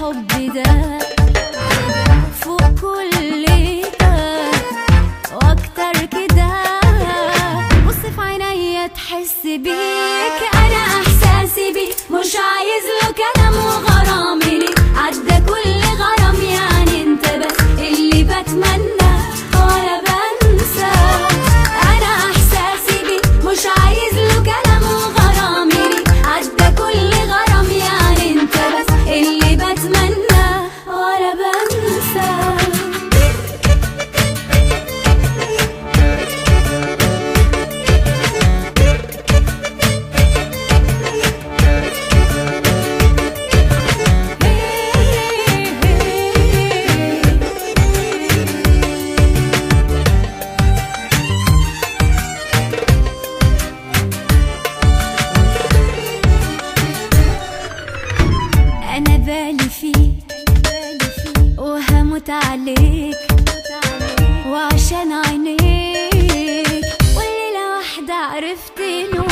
الحب ده فوق كل ده واكتر كده بص في عينيا تحس بيك انا احساسي بيك مش عايز له كلام وغرام ليك عدى كل غرام يعني انت بس اللي بتمنى ولا بنسى انا احساسي بيك مش عايز له كلام وغرام ليك عدى كل غرام يعني انت بس اللي بتمنى ولا بنسى انا بالي فيك وهموت عليك وعشان عينيك والليلة واحدة عرفت انه